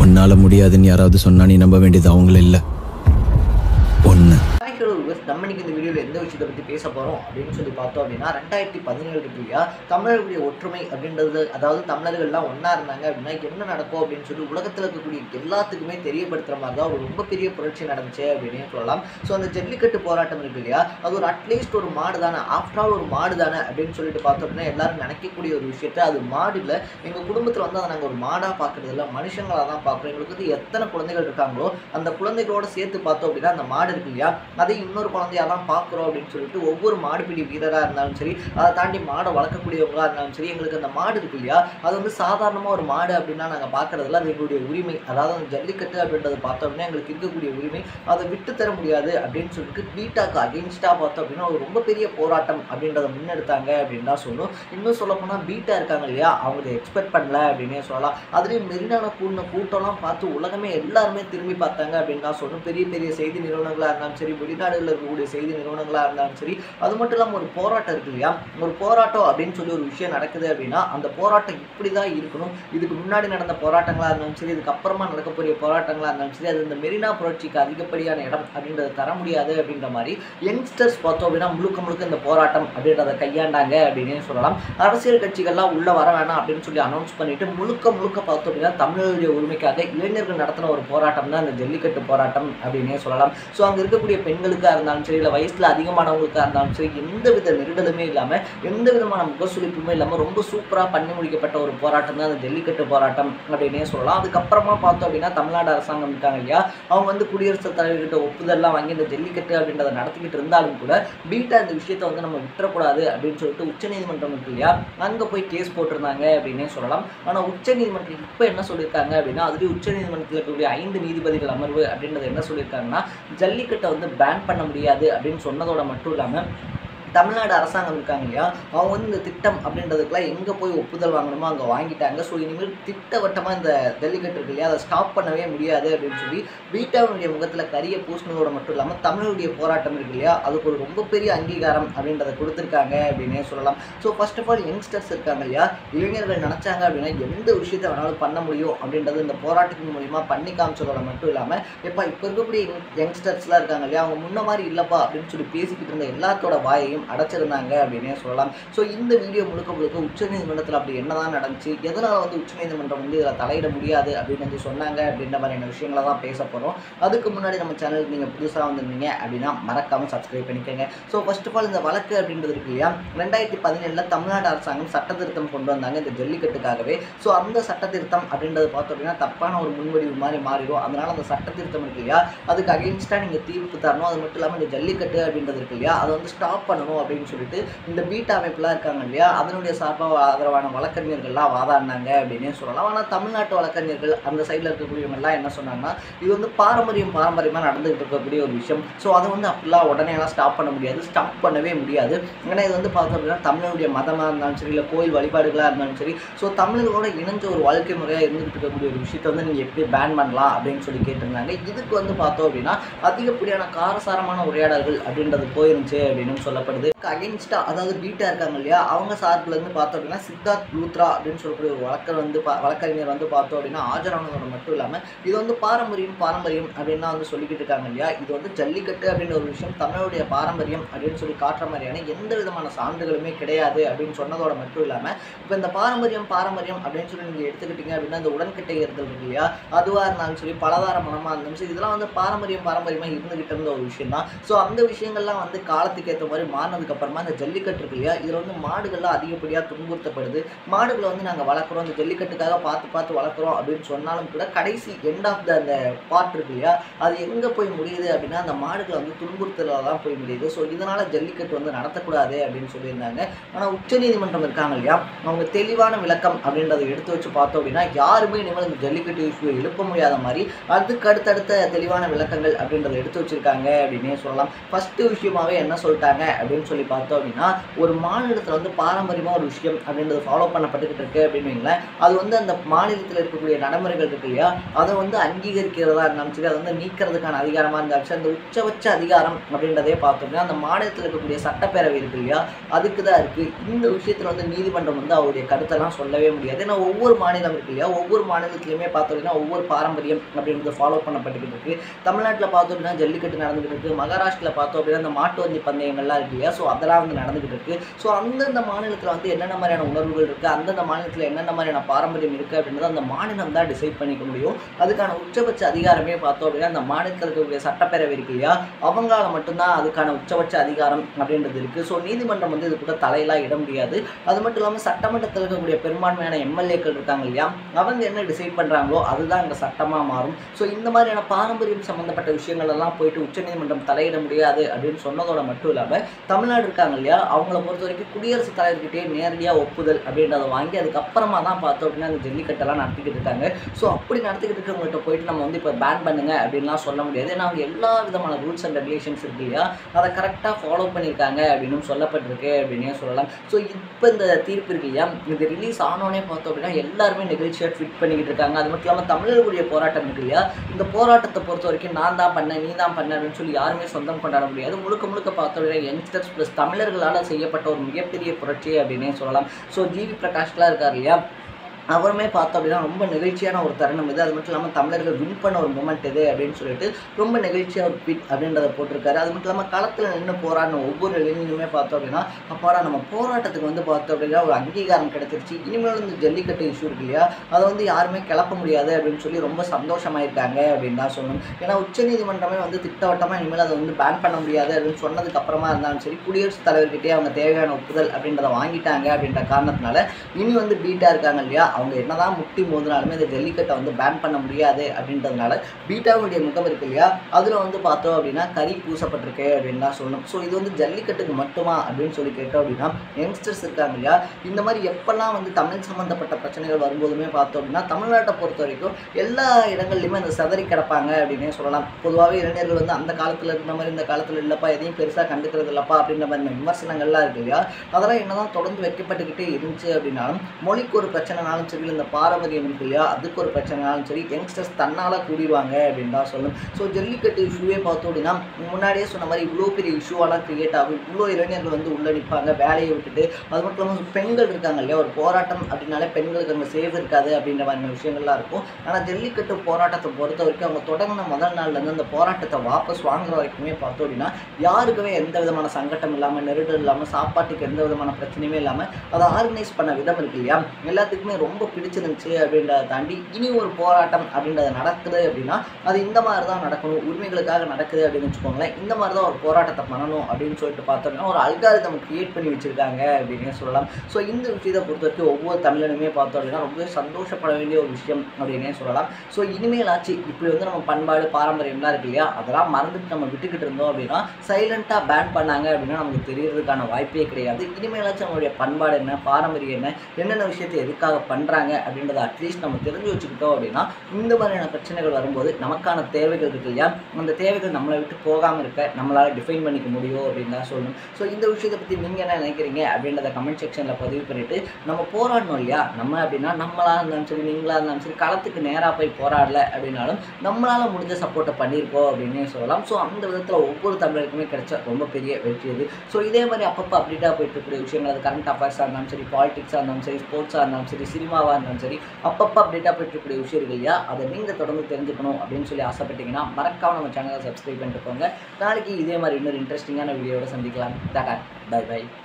உன்னால முடியாதுன்னு யாராவது சொன்னா நீ நம்ப வேண்டியது அவங்கள இல்ல ஒன்று ஹாய் ஹலோ விவர்ஸ் நம்ம இன்னைக்கு இந்த வீடியோவில் எந்த விஷயத்தை பற்றி பேச போகிறோம் அப்படின்னு சொல்லி பார்த்தோம் அப்படின்னா ரெண்டாயிரத்தி பதினேழு இல்லையா தமிழர்களுடைய ஒற்றுமை அப்படின்றது அதாவது தமிழர்கள்லாம் ஒன்றா இருந்தாங்க அப்படின்னா என்ன நடக்கும் அப்படின்னு சொல்லி உலகத்தில் இருக்கக்கூடிய எல்லாத்துக்குமே தெரியப்படுத்துகிற மாதிரி தான் ஒரு ரொம்ப பெரிய புரட்சி நடந்துச்சு அப்படின்னே சொல்லலாம் ஸோ அந்த ஜல்லிக்கட்டு போராட்டம் இருக்கு இல்லையா அது ஒரு அட்லீஸ்ட் ஒரு மாடு தானே ஆஃப்டர் ஆல் ஒரு மாடு தானே அப்படின்னு சொல்லிட்டு பார்த்தோம் அப்படின்னா எல்லாரும் நினைக்கக்கூடிய ஒரு விஷயத்த அது மாடு இல்லை எங்கள் குடும்பத்தில் வந்து அதை நாங்கள் ஒரு மாடாக பார்க்குறது இல்லை மனுஷங்களாக தான் பார்க்குறோம் எங்களுக்கு வந்து எத்தனை குழந்தைகள் இருக்காங்களோ அந்த குழந்தைகளோட சேர்த்து பார்த்தோம் அப்படின்னா அந்த மாடு இருக்கு இல்லையா அதை இன்னொரு குழந்தையா தான் பார்க்குறோம் அப்படின்னு சொல்லிட்டு ஒவ்வொரு மாடுபிடி வீரராக இருந்தாலும் சரி அதை தாண்டி மாடை வளர்க்கக்கூடியவங்களா இருந்தாலும் சரி எங்களுக்கு அந்த மாடு இருக்கு இல்லையா அது வந்து சாதாரணமாக ஒரு மாடு அப்படின்னா நாங்கள் பார்க்குறதுல அது எங்களுடைய உரிமை அதாவது அந்த ஜல்லிக்கட்டு அப்படின்றத பார்த்தோம் அப்படின்னா எங்களுக்கு இருக்கக்கூடிய உரிமை அதை விட்டு தர முடியாது அப்படின்னு சொல்லிட்டு பீட்டாக்கு அகெயின்ஸ்டாக பார்த்தோம் அப்படின்னா ஒரு ரொம்ப பெரிய போராட்டம் அப்படின்றத முன்னெடுத்தாங்க அப்படின்னு தான் சொல்லணும் இன்னும் சொல்ல போனால் பீட்டா இருக்காங்க இல்லையா அவங்க இதை எக்ஸ்பெக்ட் பண்ணல அப்படின்னே சொல்லலாம் அதுலேயும் மெரினான கூடின கூட்டம்லாம் பார்த்து உலகமே எல்லாருமே திரும்பி பார்த்தாங்க அப்படின்னு தான் சொல்லணும் பெரிய பெரிய செய்தி நிறுவனங்களாக இருந்தாலும் சரி வெளிநாடுகளில் இருக்கக்கூடிய செய்தி நிறுவனங்களாக இருந்தாலும் சரி அது மட்டும் இல்லாமல் ஒரு போராட்டம் இருக்கு இல்லையா ஒரு போராட்டம் அப்படின்னு சொல்லி ஒரு விஷயம் நடக்குது அப்படின்னா அந்த போராட்டம் இப்படி தான் இருக்கணும் இதுக்கு முன்னாடி நடந்த போராட்டங்களாக இருந்தாலும் சரி இதுக்கு அப்புறமா நடக்கக்கூடிய போராட்டங்களாக இருந்தாலும் சரி அது இந்த மெரினா புரட்சிக்கு அதிகப்படியான இடம் அப்படின்றத தர முடியாது அப்படின்ற மாதிரி யங்ஸ்டர்ஸ் பார்த்தோம் அப்படின்னா முழுக்க முழுக்க இந்த போராட்டம் அப்படின்றத கையாண்டாங்க அப்படின்னே சொல்லலாம் அரசியல் கட்சிகள்லாம் உள்ள வர வேணாம் அப்படின்னு சொல்லி அனௌன்ஸ் பண்ணிட்டு முழுக்க முழுக்க பார்த்தோம் அப்படின்னா தமிழர்களுடைய உரிமைக்காக இளைஞர்கள் நடத்தின ஒரு போராட்டம் தான் இந்த ஜல்லிக்கட்டு போராட்டம் அப்படின்னே சொல்லலாம் ஸோ அங்கே இருக்கக்கூடிய பெண்களுக்காக இருந்தாலும் சரி இல்லை வயசில் அதிகமானவங்களுக்காக இருந்தாலும் சரி எந்த வித நெருடலுமே இல்லாமல் எந்த விதமான முகசுளிப்புமே இல்லாமல் ரொம்ப சூப்பராக பண்ணி முடிக்கப்பட்ட ஒரு போராட்டம் தான் அந்த ஜல்லிக்கட்டு போராட்டம் அப்படின்னே சொல்லலாம் அதுக்கப்புறமா பார்த்தோம் அப்படின்னா தமிழ்நாடு அரசாங்கம் இருக்காங்க இல்லையா அவங்க வந்து குடியரசுத் தலைவர்கிட்ட ஒப்புதல்லாம் வாங்கி இந்த ஜல்லிக்கட்டு அப்படின்றத நடத்திக்கிட்டு இருந்தாலும் கூட பீட்டா இந்த விஷயத்தை வந்து நம்ம விட்டுறக்கூடாது அப்படின்னு சொல்லிட்டு உச்சநீதிமன்றம் இருக்கு இல்லையா அங்கே போய் கேஸ் போட்டிருந்தாங்க அப்படின்னே சொல்லலாம் ஆனால் உச்சநீதிமன்றம் இப்போ என்ன சொல்லியிருக்காங்க அப்படின்னா அதுலேயும் உச்சநீதிமன்றத்தில் இருக்கக்கூடிய ஐந்து நீதிபதிகள் அமர்வு அப்படின்றது என்ன சொல்லியிருக்காங்கன்னா ஜல்லிக்கட்டை வந்து பேன் பண்ண முடியாது அப்படின்னு சொன்னதோட மட்டும் இல்லாமல் தமிழ்நாடு அரசாங்கம் இருக்காங்க இல்லையா அவங்க வந்து இந்த திட்டம் அப்படின்றதுக்குலாம் எங்கே போய் ஒப்புதல் வாங்கணுமோ அங்கே வாங்கிட்டாங்க ஸோ இனிமேல் திட்டவட்டமாக இந்த ஜல்லிக்கட்டு இருக்கு இல்லையா அதை ஸ்டாப் பண்ணவே முடியாது அப்படின்னு சொல்லி பீட்டாவுடைய முகத்தில் கரிய பூசினதோட மட்டும் இல்லாமல் தமிழுடைய போராட்டம் இருக்கு இல்லையா அதுக்கு ஒரு ரொம்ப பெரிய அங்கீகாரம் அப்படின்றத கொடுத்துருக்காங்க அப்படின்னே சொல்லலாம் so first of all youngsters இருக்காங்க இல்லையா இளைஞர்கள் நினச்சாங்க அப்படின்னா எந்த விஷயத்தை வேணாலும் பண்ண முடியும் அப்படின்றது இந்த போராட்டத்தின் மூலிமா பண்ணி காமிச்சதோட மட்டும் இல்லாமல் எப்போ இப்போ இருக்கக்கூடிய யங்ஸ்டர்ஸ்லாம் இருக்காங்க இல்லையா அவங்க முன்ன மாதிரி இல்லைப்பா அப்படின்னு சொல்லி பேசிக்கிட்டு இருந்த எல்லாத்தோட வாயையும் அடைச்சிருந்தாங்க அப்படின்னே சொல்லலாம் ஸோ இந்த வீடியோ முழுக்க முழுக்க உச்சநீதிமன்றத்தில் அப்படி என்னதான் நடந்துச்சு எதனால் வந்து உச்சநீதிமன்றம் வந்து இதில் தலையிட முடியாது அப்படின்னு வந்து சொன்னாங்க அப்படின்ற மாதிரியான விஷயங்களை தான் பேச போகிறோம் அதுக்கு முன்னாடி நம்ம சேனலுக்கு நீங்கள் புதுசாக வந்திருந்தீங்க அப்படின்னா மறக்காமல் சப்ஸ்கிரைப் பண்ணிக்கோங்க ஸோ ஃபர்ஸ்ட் ஆஃப் ஆல் இந்த வழக்கு அப்படின்றது இருக்கு இல்லையா ரெண்டாயிரத்தி பதினேழில் தமிழ்நாடு அரசாங்கம் சட்ட திருத்தம் கொண்டு வந்தாங்க இந்த ஜல்லிக்கட்டுக்காகவே ஸோ அந்த சட்ட திருத்தம் அப்படின்றது பார்த்தோம் அப்படின்னா தப்பான ஒரு முன்வடிவு மாதிரி மாறிடும் அதனால அந்த சட்ட திருத்தம் இருக்கு இல்லையா அதுக்கு அகெயின்ஸ்டாக நீங்கள் தீர்ப்பு தரணும் அது மட்டும் இல்லாமல் இந்த ஜல்லிக்கட்டு அப்படின்றது இருக்கு இல்லையா அதை வந்து ஸ்டாப் பண்ணணும் அப்படின்னு சொல்லிட்டு இந்த பீட் அமைப்புலாம் இருக்காங்க இல்லையா அதனுடைய சார்பாக ஆதரவான வழக்கறிஞர்கள்லாம் வாதாடினாங்க அப்படின்னே சொல்லலாம் ஆனால் தமிழ்நாட்டு வழக்கறிஞர்கள் அந்த சைடில் இருக்கக்கூடியவங்கலாம் என்ன சொன்னாங்கன்னா இது வந்து பாரம்பரியம் பாரம்பரியமாக நடந்துகிட்டு இருக்கக்கூடிய ஒரு விஷயம் ஸோ அதை வந்து அப்படிலாம் உடனே எல்லாம் ஸ்டாப் பண்ண முடியாது ஸ்டாப் பண்ணவே முடியாது ஏன்னா இது வந்து பார்த்தோம் அப்படின்னா தமிழனுடைய மதமாக இருந்தாலும் சரி இல்லை கோயில் வழிபாடுகளாக இருந்தாலும் சரி ஸோ தமிழர்களோட இணைஞ்ச ஒரு வாழ்க்கை முறையாக இருந்துகிட்டு இருக்கக்கூடிய ஒரு விஷயத்தை வந்து நீங்கள் எப்படி பேன் பண்ணலாம் அப்படின்னு சொல்லி கேட்டிருந்தாங்க இதுக்கு வந்து பார்த்தோம் அப்படின்னா அதிகப்படியான காரசாரமான உரையாடல்கள் அப்படின்றது போயிருந்துச்சு அப்படின்னு சொல்லப்படுது அகெயின்ஸ்டாக அதாவது பீட்டா இருக்காங்க இல்லையா அவங்க சார்பில் இருந்து பார்த்தோம் அப்படின்னா சித்தார்த் லூத்ரா அப்படின்னு சொல்லக்கூடிய ஒரு வழக்கர் வந்து பா- வழக்கறிஞர் வந்து பார்த்தோம் அப்படின்னா ஆஜரானதோட மட்டும் இல்லாமல் இது வந்து பாரம்பரியம் பாரம்பரியம் அப்படின்னு தான் வந்து சொல்லிக்கிட்டு இருக்காங்க இல்லையா இது வந்து ஜல்லிக்கட்டு அப்படின்ற ஒரு விஷயம் தமிழுடைய பாரம்பரியம் அப்படின்னு சொல்லி காட்டுற மாதிரியான எந்த விதமான சான்றுகளுமே கிடையாது அப்படின்னு சொன்னதோட மட்டும் இல்லாமல் இப்போ இந்த பாரம்பரியம் பாரம்பரியம் அப்படின்னு சொல்லி நீங்கள் எடுத்துக்கிட்டீங்க அப்படின்னா இந்த உடன்கட்டை ஏறுதல் இருக்கு இல்லையா அதுவாக இருந்தாலும் சரி பலதார மனமாக இருந்தாலும் சரி இதெல்லாம் வந்து பாரம்பரியம் பாரம்பரியமாக இருந்துகிட்டு இருந்த ஒரு விஷயம் தான் ஸோ அந்த விஷயங்கள்லாம் வந்து காலத்துக்கு ஏற்ற மாதிரி மாறினதுக்கு அப்புறமா இந்த ஜல்லிக்கட்டு இருக்கு இல்லையா இதில் வந்து மாடுகள்லாம் அதிகப்படியாக துன்புறுத்தப்படுது மாடுகளை வந்து நாங்கள் வளர்க்குறோம் இந்த ஜல்லிக்கட்டுக்காக பார்த்து பார்த்து வளர்க்குறோம் அப்படின்னு சொன்னாலும் கூட கடைசி எண்ட் ஆஃப் த அந்த பார்ட் இருக்கு இல்லையா அது எங்கே போய் முடியுது அப்படின்னா அந்த மாடுகளை வந்து துன்புறுத்தலில் தான் போய் முடியுது ஸோ இதனால் ஜல்லிக்கட்டு வந்து நடத்தக்கூடாது அப்படின்னு சொல்லியிருந்தாங்க ஆனால் உச்சநீதிமன்றம் இருக்காங்க இல்லையா அவங்க தெளிவான விளக்கம் அப்படின்றத எடுத்து வச்சு பார்த்தோம் அப்படின்னா யாருமே இனிமேல் இந்த ஜல்லிக்கட்டு இஷ்யூ எழுப்ப முடியாத மாதிரி அதுக்கு அடுத்தடுத்த தெளிவான விளக்கங்கள் அப்படின்றத எடுத்து வச்சிருக்காங்க அப்படின்னே சொல்லலாம் ஃபர்ஸ்ட் விஷயமாவே என்ன சொல்லிட்டாங்க அப்படின்னு அப்படின்னு சொல்லி பார்த்தோம் அப்படின்னா ஒரு மாநிலத்தில் வந்து பாரம்பரியமாக ஒரு விஷயம் அப்படின்றது ஃபாலோ பண்ணப்பட்டுக்கிட்டு இருக்கு அப்படின்னு வைங்களேன் அது வந்து அந்த மாநிலத்தில் இருக்கக்கூடிய நடைமுறைகள் இருக்கு இல்லையா அதை வந்து அங்கீகரிக்கிறதா இருந்தாலும் சரி அதை வந்து நீக்கிறதுக்கான அதிகாரமாக இருந்தாலும் சரி அந்த உச்சபட்ச அதிகாரம் அப்படின்றதே பார்த்தோம் அப்படின்னா அந்த மாநிலத்தில் இருக்கக்கூடிய சட்டப்பேரவை இருக்கு இல்லையா அதுக்கு தான் இருக்குது இந்த விஷயத்தில் வந்து நீதிமன்றம் வந்து அவருடைய கருத்தெல்லாம் சொல்லவே முடியாது ஏன்னா ஒவ்வொரு மாநிலம் இருக்கு இல்லையா ஒவ்வொரு மாநிலத்திலையுமே பார்த்தோம் அப்படின்னா ஒவ்வொரு பாரம்பரியம் அப்படின்றது ஃபாலோ பண்ணப்பட்டுக்கிட்டு இருக்கு தமிழ்நாட்டில் பார்த்தோம் அப்படின்னா ஜல்லிக்கட்டு நடந்துகிட்டு இருக்கு மகாராஷ்டிரில் பார்த்தோம் அப்படின்னா இந்த மாட்டு வண்டி பந்தயங்கள்லாம் இருக்கு இல்லையா ஸோ அதெல்லாம் வந்து நடந்துகிட்டு இருக்கு ஸோ அந்தந்த மாநிலத்தில் வந்து என்னென்ன மாதிரியான உணர்வுகள் இருக்குது அந்தந்த மாநிலத்தில் என்னென்ன மாதிரியான பாரம்பரியம் இருக்குது அப்படின்றத அந்த மாநிலம் தான் டிசைட் பண்ணிக்க முடியும் அதுக்கான உச்சபட்ச அதிகாரமே பார்த்தோம் அப்படின்னா அந்த மாநிலத்தில் இருக்கக்கூடிய சட்டப்பேரவை இருக்கு இல்லையா அவங்களால மட்டும்தான் அதுக்கான உச்சபட்ச அதிகாரம் அப்படின்றது இருக்குது ஸோ நீதிமன்றம் வந்து இது கூட தலையெல்லாம் இட முடியாது அது மட்டும் இல்லாமல் சட்டமன்றத்தில் இருக்கக்கூடிய பெரும்பான்மையான எம்எல்ஏக்கள் இருக்காங்க இல்லையா அவங்க என்ன டிசைட் பண்ணுறாங்களோ அதுதான் அங்கே சட்டமாக மாறும் ஸோ இந்த மாதிரியான பாரம்பரியம் சம்மந்தப்பட்ட விஷயங்கள் எல்லாம் போயிட்டு உச்சநீதிமன்றம் தலையிட முடியாது அப்படின்னு சொன்னதோட மட்டும் இல்லாமல் தமிழ்நாடு இருக்காங்க இல்லையா அவங்கள பொறுத்த வரைக்கும் குடியரசுத் தலைவர்கிட்டயே நேரடியாக ஒப்புதல் அப்படின்றத வாங்கி அதுக்கப்புறமா தான் பார்த்தோம் அப்படின்னா அந்த ஜல்லிக்கட்டெல்லாம் நடத்திக்கிட்டு இருக்காங்க ஸோ அப்படி நடத்திக்கிட்டு இருக்கவங்கள்ட்ட போயிட்டு நம்ம வந்து இப்போ பேன் பண்ணுங்க அப்படின்லாம் சொல்ல முடியாது ஏன்னா அவங்க எல்லா விதமான ரூல்ஸ் அண்ட் ரெகுலேஷன்ஸ் இருக்கு இல்லையா அதை கரெக்டாக ஃபாலோ பண்ணியிருக்காங்க அப்படின்னு சொல்லப்பட்டிருக்கு அப்படின்னே சொல்லலாம் ஸோ இப்போ இந்த தீர்ப்பு இருக்கு இல்லையா இது ரிலீஸ் ஆனோடனே பார்த்தோம் அப்படின்னா எல்லாருமே நிகழ்ச்சியாக ஃபிட் பண்ணிக்கிட்டு இருக்காங்க அது மட்டும் இல்லாமல் தமிழர்களுடைய போராட்டம் இருக்கு இல்லையா இந்த போராட்டத்தை பொறுத்த வரைக்கும் நான் தான் பண்ணேன் நீ தான் பண்ண அப்படின்னு சொல்லி யாருமே சொந்தம் கொண்டாட முடியாது முழுக்க முழுக்க பார்த்தோம் அப்படின்னா யங்ஸ்டர்ஸ் ப்ளஸ் தமிழர்களால் செய்யப்பட்ட ஒரு மிகப்பெரிய புரட்சி அப்படின்னே சொல்லலாம் ஸோ ஜிவி பிரகாஷ்லாம் இருக்கார் இல்லையா அவருமே பார்த்தோம் அப்படின்னா ரொம்ப நெகிழ்ச்சியான ஒரு தருணம் இது அது மட்டும் இல்லாமல் தமிழர்கள் வின் பண்ண ஒரு மூமெண்ட் இது அப்படின்னு சொல்லிட்டு ரொம்ப நெகிழ்ச்சியாக ஒரு ட்வீட் அப்படின்றத போட்டிருக்காரு அது மட்டும் இல்லாமல் களத்தில் நின்று போராடின ஒவ்வொரு இளைஞருமே பார்த்தோம் அப்படின்னா அப்பாடா நம்ம போராட்டத்துக்கு வந்து பார்த்தோம் அப்படின்னா ஒரு அங்கீகாரம் கிடைச்சிருச்சு இனிமேல் இந்த ஜல்லிக்கட்டு இஷ்யூ இருக்கு இல்லையா அதை வந்து யாருமே கிளப்ப முடியாது அப்படின்னு சொல்லி ரொம்ப சந்தோஷமாயிருக்காங்க அப்படின்னு தான் சொல்லணும் ஏன்னா உச்சநீதிமன்றமே வந்து திட்டவட்டமாக இனிமேல் அதை வந்து பேன் பண்ண முடியாது அப்படின்னு சொன்னதுக்கு அப்புறமா இருந்தாலும் சரி குடியரசுத் தலைவர்கிட்டயே அவங்க தேவையான ஒப்புதல் அப்படின்றத வாங்கிட்டாங்க அப்படின்ற காரணத்தினால இனி வந்து பீட்டாக இருக்காங்க இல்லையா அவங்க என்னதான் முட்டி மோதினாலுமே இந்த ஜல்லிக்கட்டை வந்து பேன் பண்ண முடியாது அப்படின்றதுனால பீட்டாவுடைய முகம் இருக்கு இல்லையா அதில் வந்து பார்த்தோம் அப்படின்னா கறி பூசப்பட்டிருக்கு அப்படின்னு தான் சொல்லணும் ஸோ இது வந்து ஜல்லிக்கட்டுக்கு மட்டுமா அப்படின்னு சொல்லி கேட்டோம் அப்படின்னா யங்ஸ்டர்ஸ் இருக்காங்க இல்லையா இந்த மாதிரி எப்பெல்லாம் வந்து தமிழ் சம்மந்தப்பட்ட பிரச்சனைகள் வரும்போதுமே பார்த்தோம் அப்படின்னா தமிழ்நாட்டை பொறுத்த வரைக்கும் எல்லா இடங்கள்லையுமே அந்த சதறி கிடப்பாங்க அப்படின்னே சொல்லலாம் பொதுவாகவே இளைஞர்கள் வந்து அந்த காலத்தில் இருந்த மாதிரி இந்த காலத்தில் இல்லைப்பா எதையும் பெருசாக கண்டுக்கிறது இல்லப்பா அப்படின்ற மாதிரி விமர்சனங்கள்லாம் இருக்கு இல்லையா அதெல்லாம் என்னதான் தொடர்ந்து வைக்கப்பட்டுக்கிட்டே இருந்துச்சு அப்படின்னாலும் மொழிக்கு ஒரு பிரச்சனைனாலும் சரி இந்த பாரம்பரியம் இருக்கு இல்லையா அதுக்கு ஒரு பிரச்சனைனாலும் சரி யங்ஸ்டர்ஸ் தன்னால் கூடிடுவாங்க அப்படின்னு தான் சொல்லணும் ஸோ ஜல்லிக்கட்டு இஷ்யூவே பார்த்தோம் அப்படின்னா முன்னாடியே சொன்ன மாதிரி இவ்வளோ பெரிய இஷ்யூவெல்லாம் கிரியேட் ஆகும் இவ்வளோ இளைஞர்கள் வந்து உள்ளே நிற்பாங்க வேலையை விட்டுட்டு அது மட்டும் இல்லாமல் பெண்கள் இருக்காங்க இல்லையா ஒரு போராட்டம் அப்படின்னாலே பெண்களுக்கு அங்கே சேவ் இருக்காது அப்படின்ற மாதிரி விஷயங்கள்லாம் இருக்கும் ஆனால் ஜல்லிக்கட்டு போராட்டத்தை பொறுத்த வரைக்கும் அவங்க தொடங்கின முதல் நாள்லேருந்து அந்த போராட்டத்தை வாபஸ் வாங்குற வரைக்குமே பார்த்தோம் அப்படின்னா யாருக்குமே எந்த விதமான சங்கட்டம் இல்லாமல் நெருடல் இல்லாமல் சாப்பாட்டுக்கு எந்த விதமான பிரச்சனையுமே இல்லாமல் அதை ஆர்கனைஸ் பண்ண விதம் இருக்கு இல்லையா எல்லாத்துக்குமே ரொம்ப பிடிச்சிருந்துச்சு அப்படின்றத தாண்டி இனி ஒரு போராட்டம் அப்படின்றத நடக்குது அப்படின்னா அது இந்த மாதிரி தான் நடக்கணும் உரிமைகளுக்காக நடக்குது அப்படின்னு வச்சுக்கோங்களேன் இந்த மாதிரி தான் ஒரு போராட்டத்தை பண்ணணும் அப்படின்னு சொல்லிட்டு பார்த்தோம்னா ஒரு அல்காரிதம் கிரியேட் பண்ணி வச்சிருக்காங்க அப்படின்னே சொல்லலாம் ஸோ இந்த விஷயத்தை பொறுத்த வரைக்கும் ஒவ்வொரு தமிழனுமே பார்த்தோம் அப்படின்னா ரொம்பவே சந்தோஷப்பட வேண்டிய ஒரு விஷயம் அப்படின்னே சொல்லலாம் ஸோ இனிமேலாச்சு இப்படி வந்து நம்ம பண்பாடு பாரம்பரியம்லாம் இருக்கு இல்லையா அதெல்லாம் மறந்துட்டு நம்ம விட்டுக்கிட்டு இருந்தோம் அப்படின்னா சைலண்ட்டாக பேன் பண்ணாங்க அப்படின்னா நமக்கு தெரியறதுக்கான வாய்ப்பே கிடையாது இனிமேலாச்சும் நம்மளுடைய பண்பாடு என்ன பாரம்பரியம் என்ன என்னென்ன விஷயத்தை எதுக்காக பண்ணுறாங்க அப்படின்றத அட்லீஸ்ட் நம்ம தெரிஞ்சு வச்சுக்கிட்டோம் அப்படின்னா இந்த மாதிரியான பிரச்சனைகள் வரும்போது நமக்கான தேவைகள் இருக்கு இல்லையா அந்த தேவைகள் நம்மளை விட்டு போகாமல் இருக்க நம்மளால் டிஃபைன் பண்ணிக்க முடியும் அப்படின்னு தான் சொல்லணும் ஸோ இந்த விஷயத்தை பற்றி நீங்கள் என்ன நினைக்கிறீங்க அப்படின்றத கமெண்ட் செக்ஷனில் பதிவு பண்ணிவிட்டு நம்ம போராடணும் இல்லையா நம்ம அப்படின்னா நம்மளாக இருந்தாலும் சரி நீங்களாக இருந்தாலும் சரி களத்துக்கு நேராக போய் போராடல அப்படின்னாலும் நம்மளால் முடிஞ்ச சப்போர்ட்டை பண்ணியிருக்கோம் அப்படின்னே சொல்லலாம் ஸோ அந்த விதத்தில் ஒவ்வொரு தமிழருக்குமே கிடைச்ச ரொம்ப பெரிய வெற்றி இது ஸோ இதே மாதிரி அப்பப்போ அப்டேட்டாக போயிட்டு இருக்கக்கூடிய விஷயங்கள் அது கரண்ட் அஃபேர்ஸாக இருந்தாலும் சரி பாலிடிக்ஸாக இருந்தாலும் சரி ஸ்போர்ட்ஸாக இருந்தாலும் சரி சினிமாவாக இருந்தாலும் சரி அப்பப்போ அப்டேட்டாக போயிட்டு இருக்கக்கூடிய விஷயம் இருக்கு இல்லையா அதை நீங்கள் தொடர்ந்து தெரிஞ்சுக்கணும் அப்படின்னு சொல்லி ஆசைப்பட்டீங்கன்னா மறக்காம நம்ம சேனலை சப்ஸ்கிரைப் பண்ணிட்டு போங்க நாளைக்கு இதே மாதிரி இன்னொரு இன்ட்ரெஸ்டிங்கான வீடியோட சந்திக்கலாம் டாடா பை பை